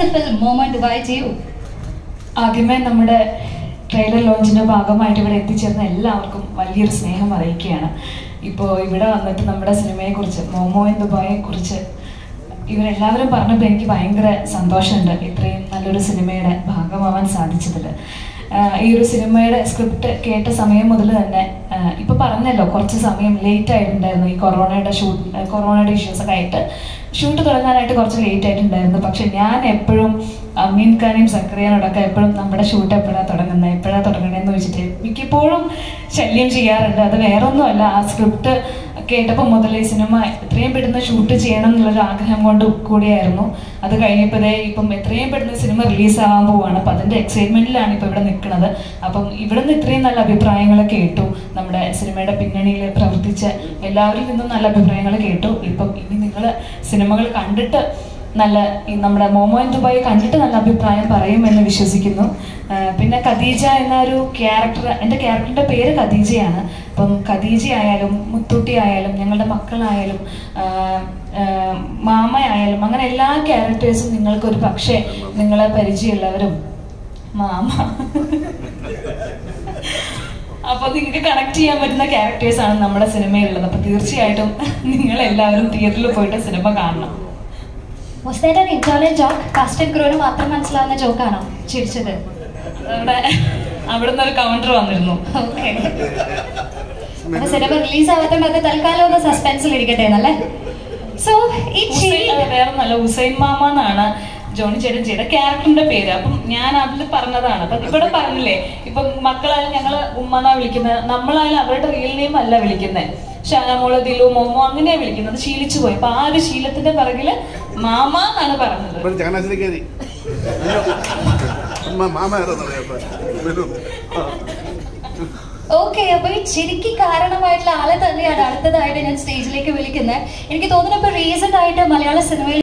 the film Momo Dubai to you? ആദ്യമേ നമ്മുടെ trailer ലോഞ്ചിന്റെ ഭാഗമായിട്ട് ഇവിടെ എത്തിച്ചേർന്ന എല്ലാവർക്കും വലിയൊരു സ്നേഹം അറിയിക്കുകയാണ് ഇപ്പോൾ ഇവിടെ വന്നിട്ട് നമ്മുടെ സിനിമയെ കുറിച്ച് മോമോ ഇൻ ദുബായെ കുറിച്ച് ഇവരെല്ലാവരും പറഞ്ഞപ്പോൾ എനിക്ക് ഭയങ്കര സന്തോഷമുണ്ട് ഇത്രയും നല്ലൊരു സിനിമയുടെ ഭാഗമാവാൻ സാധിച്ചതിൽ ആഹ് ഈ ഒരു സിനിമയുടെ സ്ക്രിപ്റ്റ് കേട്ട സമയം മുതൽ തന്നെ ആഹ് ഇപ്പൊ പറഞ്ഞല്ലോ കുറച്ച് സമയം ലേറ്റ് ആയിട്ടുണ്ടായിരുന്നു ഈ കൊറോണയുടെ ഷൂട്ട് കൊറോണയുടെ ഇഷ്യൂസ് ഒക്കെ ആയിട്ട് ഷൂട്ട് തുടങ്ങാനായിട്ട് കുറച്ച് ലേറ്റ് ആയിട്ടുണ്ടായിരുന്നു പക്ഷെ ഞാൻ എപ്പോഴും അമീൻ ഖാനെയും സക്രിയാനോടൊക്കെ എപ്പോഴും നമ്മുടെ ഷൂട്ട് എപ്പോഴാണ് തുടങ്ങുന്നത് എപ്പോഴാണ് തുടങ്ങണതെന്ന് ചോദിച്ചിട്ട് മിക്കപ്പോഴും ശല്യം ചെയ്യാറുണ്ട് അത് വേറൊന്നുമല്ല ആ സ്ക്രിപ്റ്റ് കേട്ടപ്പോൾ മുതൽ ഈ സിനിമ എത്രയും പെട്ടെന്ന് ഷൂട്ട് ചെയ്യണം എന്നുള്ളൊരു ആഗ്രഹം കൊണ്ട് കൂടിയായിരുന്നു അത് കഴിഞ്ഞപ്പോഴേ ഇപ്പം എത്രയും പെട്ടെന്ന് സിനിമ റിലീസ് ആവാൻ പോവാണ് അപ്പം അതിൻ്റെ എക്സൈറ്റ്മെന്റിലാണ് ഇപ്പോൾ ഇവിടെ നിൽക്കുന്നത് അപ്പം ഇവിടെ നിന്ന് ഇത്രയും നല്ല അഭിപ്രായങ്ങൾ കേട്ടു നമ്മുടെ സിനിമയുടെ പിന്നണിയിൽ പ്രവർത്തിച്ച എല്ലാവരിൽ നിന്നും നല്ല അഭിപ്രായങ്ങൾ കേട്ടു ഇപ്പം ഇനി നിങ്ങൾ സിനിമകൾ കണ്ടിട്ട് നല്ല ഈ നമ്മുടെ മോമോ ഇൻ ദുബായ് കണ്ടിട്ട് നല്ല അഭിപ്രായം പറയുമെന്ന് വിശ്വസിക്കുന്നു ആ, പിന്നെ ഖദീജ എന്ന ഒരു ക്യാരക്ടർ എൻ്റെ ക്യാരക്ടറിൻ്റെ പേര് ഖദീജയാണ് അപ്പം ഖദീജ ആയാലും മുത്തൂട്ടി ആയാലും ഞങ്ങളുടെ മക്കളായാലും ആ, ആ, മാമയായാലും അങ്ങനെ എല്ലാ ക്യാരക്ടേഴ്സും നിങ്ങൾക്ക് ഒരു പക്ഷേ നിങ്ങളെ പരിചയമുള്ളവരും മാമ അപ്പൊ നിങ്ങൾക്ക് കണക്ട് ചെയ്യാൻ പറ്റുന്ന ക്യാരക്ടേഴ്സ് ആണ് നമ്മുടെ സിനിമയിലുള്ളത് അപ്പൊ തീർച്ചയായിട്ടും നിങ്ങൾ എല്ലാവരും തിയേറ്ററിൽ പോയിട്ട് സിനിമ കാണണം Was that an internal joke? Cast and crew മാത്രം മനസ്സിലാവുന്ന ജോക്കാണോ ചിരിച്ചത് അവിടെ അവിടെ നിന്ന് ഒരു കൗണ്ടർ വന്നിരുന്നു ഓക്കെ അപ്പൊ സിനിമ റിലീസ് ആവാത്തോണ്ട് അത് തൽക്കാലം ഒന്ന് സസ്പെൻസിൽ ഇരിക്കട്ടെ എന്നല്ലേ സോ ഈ ചിരി ഹുസൈൻ അത് വേറെ നല്ല ഹുസൈൻ മാമ എന്നാണ് ജോണി ചേട്ടൻ ചെയ്ത ക്യാരക്ടറിന്റെ പേര് അപ്പം ഞാൻ അതിൽ പറഞ്ഞതാണ് അപ്പൊ ഇവിടെ പറഞ്ഞില്ലേ ഇപ്പൊ മക്കളായാലും ഞങ്ങള് ഉമ്മന്നാ വിളിക്കുന്നത് നമ്മളായാലും അവരുടെ റിയൽ നെയിം അല്ല വിളിക്കുന്നത് ഷാനമോള് ദിലു മോമോ അങ്ങനെയാ വിളിക്കുന്നത് ശീലിച്ചു പോയി അപ്പൊ ആ ഒരു ശീലത്തിന്റെ പിറകില് മാമ എന്നാണ് പറഞ്ഞത് ഇവിടെ ചങ്ങനാശ്ശേരിക്ക് കയറി മാമ ഏതാണെന്നറിയാം വരും ആ ഓക്കെ അപ്പൊ ഈ ചിരിക്ക് കാരണമായിട്ടുള്ള ആളെ തന്നെയാണ് അടുത്തതായിട്ട് ഞാൻ സ്റ്റേജിലേക്ക് വിളിക്കുന്നത് എനിക്ക് തോന്നുന്നു ഇപ്പൊ റീസെന്റ് ആയിട്ട് മലയാള സിനിമയിൽ